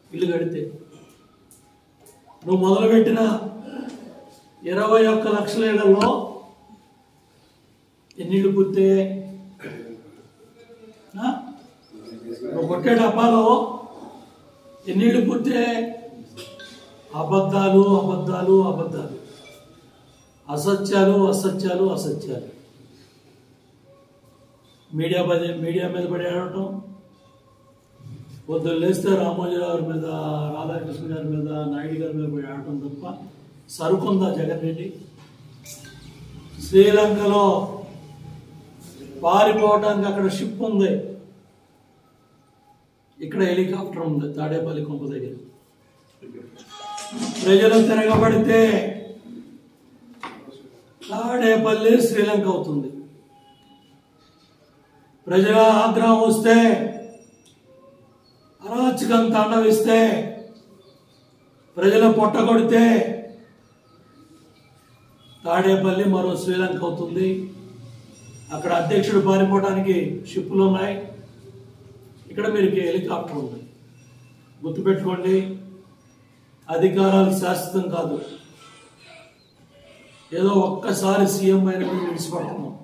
ఇల్లు కడితే నువ్వు మొదలుపెట్టిన ఇరవై ఒక్క లక్షల ఇళ్లలో ఎన్ని ఇళ్ళు పూర్తయ్యాయి ఆ? నువ్వు కొట్టే డబ్బాలో ఎన్ని ఇళ్ళు పూర్తయ్యాయి అబద్ధాలు అబద్ధాలు అబద్ధాలు అసత్యాలు అసత్యాలు అసత్యాలు మీడియా పదే మీడియా మీద పడి ఆడటం పొద్దున్న లేస్తే రామోజీరావు గారి మీద రాధాకృష్ణ గారి మీద నాయుడు గారి మీద పడి ఆడటం తప్ప సరుకుందా జగన్ రెడ్డి శ్రీలంకలో పారిపోవడానికి అక్కడ షిప్ ఉంది ఇక్కడ హెలికాప్టర్ ఉంది తాడేపల్లి కొంప దగ్గర ప్రజలు తిరగబడితే తాడేపల్లి శ్రీలంక అవుతుంది ప్రజల ఆగ్రహం వస్తే అరాచకం తాండవిస్తే ప్రజల పొట్ట కొడితే తాడేపల్లి మరో శ్రీలంక అవుతుంది అక్కడ అధ్యక్షుడు పారిపోవడానికి షిప్పులు ఉన్నాయి ఇక్కడ మీరు హెలికాప్టర్ ఉంది గుర్తుపెట్టుకోండి అధికారాలు శాశ్వతం కాదు ఏదో ఒక్కసారి సీఎం అయిన విడిచిపెడుతున్నాం